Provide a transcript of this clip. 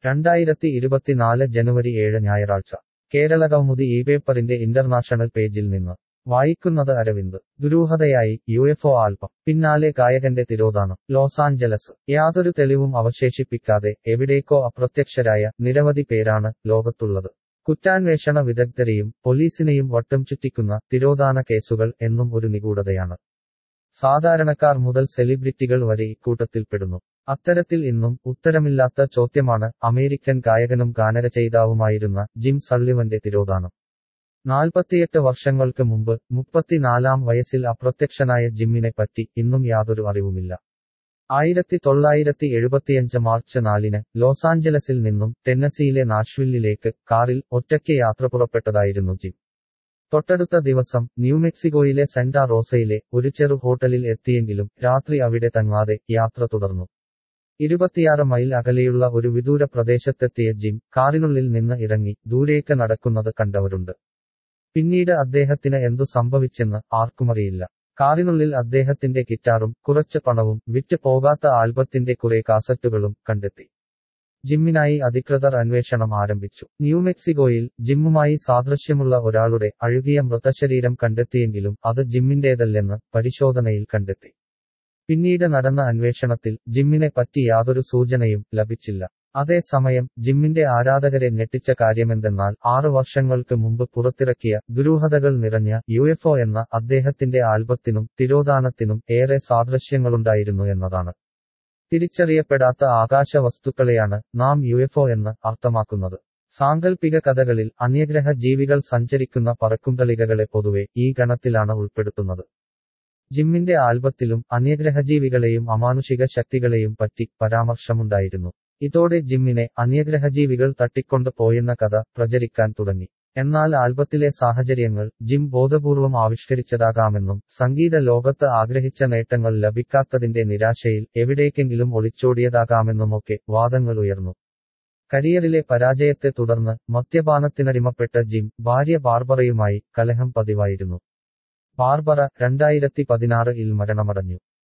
രണ്ടായിരത്തി ഇരുപത്തിനാല് ജനുവരി ഏഴ് ഞായറാഴ്ച കേരളകൗമുദി ഈ പേപ്പറിന്റെ ഇന്റർനാഷണൽ പേജിൽ നിന്ന് വായിക്കുന്നത് അരവിന്ദ് ദുരൂഹതയായി യു എഫ് ഒ ആൽബം പിന്നാലെ ഗായകന്റെ തിരോധാനം ലോസ് ആഞ്ചലസ് യാതൊരു തെളിവും അവശേഷിപ്പിക്കാതെ എവിടേക്കോ അപ്രത്യക്ഷരായ നിരവധി പേരാണ് ലോകത്തുള്ളത് കുറ്റാന്വേഷണ വിദഗ്ധരെയും പോലീസിനെയും വട്ടം ചുറ്റിക്കുന്ന തിരോധാന കേസുകൾ എന്നും ഒരു നിഗൂഢതയാണ് സാധാരണക്കാർ മുതൽ സെലിബ്രിറ്റികൾ വരെ ഇക്കൂട്ടത്തിൽപ്പെടുന്നു അത്തരത്തിൽ ഇന്നും ഉത്തരമില്ലാത്ത ചോദ്യമാണ് അമേരിക്കൻ ഗായകനും ഗാനരചയിതാവുമായിരുന്ന ജിം സള്ളിവന്റെ തിരോധാനം നാൽപ്പത്തിയെട്ട് വർഷങ്ങൾക്ക് മുമ്പ് മുപ്പത്തിനാലാം വയസ്സിൽ അപ്രത്യക്ഷനായ ജിമ്മിനെ പറ്റി ഇന്നും യാതൊരു അറിവുമില്ല ആയിരത്തി തൊള്ളായിരത്തി എഴുപത്തിയഞ്ച് മാർച്ച് നാലിന് ലോസ് ആഞ്ചലസിൽ നിന്നും ടെന്നസിയിലെ നാഷ്വില്ലിലേക്ക് കാറിൽ ഒറ്റയ്ക്ക് യാത്ര പുറപ്പെട്ടതായിരുന്നു ജിം തൊട്ടടുത്ത ദിവസം ന്യൂമെക്സിക്കോയിലെ സെന്റാ റോസയിലെ ഒരു ചെറു ഹോട്ടലിൽ എത്തിയെങ്കിലും രാത്രി അവിടെ തങ്ങാതെ യാത്ര തുടർന്നു ഇരുപത്തിയാറ് മൈൽ അകലെയുള്ള ഒരു വിദൂര പ്രദേശത്തെത്തിയ ജിം കാറിനുള്ളിൽ നിന്ന് ഇറങ്ങി ദൂരേക്ക് നടക്കുന്നത് കണ്ടവരുണ്ട് പിന്നീട് അദ്ദേഹത്തിന് എന്തു സംഭവിച്ചെന്ന് ആർക്കുമറിയില്ല കാറിനുള്ളിൽ അദ്ദേഹത്തിന്റെ ഗിറ്റാറും കുറച്ച് പണവും വിറ്റ് പോകാത്ത ആൽബത്തിന്റെ കുറെ കാസറ്റുകളും കണ്ടെത്തി ജിമ്മിനായി അധികൃതർ അന്വേഷണം ആരംഭിച്ചു ന്യൂമെക്സിക്കോയിൽ ജിമ്മുമായി സാദൃശ്യമുള്ള ഒരാളുടെ അഴുകിയ മൃതശരീരം കണ്ടെത്തിയെങ്കിലും അത് ജിമ്മിന്റേതല്ലെന്ന് പരിശോധനയിൽ കണ്ടെത്തി പിന്നീട് നടന്ന അന്വേഷണത്തിൽ ജിമ്മിനെ പറ്റി യാതൊരു സൂചനയും ലഭിച്ചില്ല അതേസമയം ജിമ്മിന്റെ ആരാധകരെ ഞെട്ടിച്ച കാര്യമെന്തെന്നാൽ ആറു വർഷങ്ങൾക്ക് മുമ്പ് പുറത്തിറക്കിയ ദുരൂഹതകൾ നിറഞ്ഞ യു എന്ന അദ്ദേഹത്തിന്റെ ആൽബത്തിനും തിരോധാനത്തിനും ഏറെ സാദൃശ്യങ്ങളുണ്ടായിരുന്നു എന്നതാണ് തിരിച്ചറിയപ്പെടാത്ത ആകാശ വസ്തുക്കളെയാണ് നാം യു എന്ന് അർത്ഥമാക്കുന്നത് സാങ്കല്പിക കഥകളിൽ അന്യഗ്രഹ ജീവികൾ സഞ്ചരിക്കുന്ന പറക്കുംതളികകളെ പൊതുവെ ഈ ഗണത്തിലാണ് ഉൾപ്പെടുത്തുന്നത് ജിമ്മിന്റെ ആൽബത്തിലും അന്യഗ്രഹജീവികളെയും അമാനുഷിക ശക്തികളെയും പറ്റി പരാമർശമുണ്ടായിരുന്നു ഇതോടെ ജിമ്മിനെ അന്യഗ്രഹജീവികൾ തട്ടിക്കൊണ്ട് പോയെന്ന കഥ പ്രചരിക്കാൻ തുടങ്ങി എന്നാൽ ആൽബത്തിലെ സാഹചര്യങ്ങൾ ജിം ബോധപൂർവം ആവിഷ്കരിച്ചതാകാമെന്നും സംഗീത ലോകത്ത് ആഗ്രഹിച്ച നേട്ടങ്ങൾ ലഭിക്കാത്തതിന്റെ നിരാശയിൽ എവിടേക്കെങ്കിലും ഒളിച്ചോടിയതാകാമെന്നുമൊക്കെ വാദങ്ങൾ ഉയർന്നു കരിയറിലെ പരാജയത്തെ തുടർന്ന് മദ്യപാനത്തിനടിമപ്പെട്ട ജിം ഭാര്യ ബാർബറയുമായി കലഹം പതിവായിരുന്നു ബാർബറ രണ്ടായിരത്തി പതിനാറിൽ മരണമടഞ്ഞു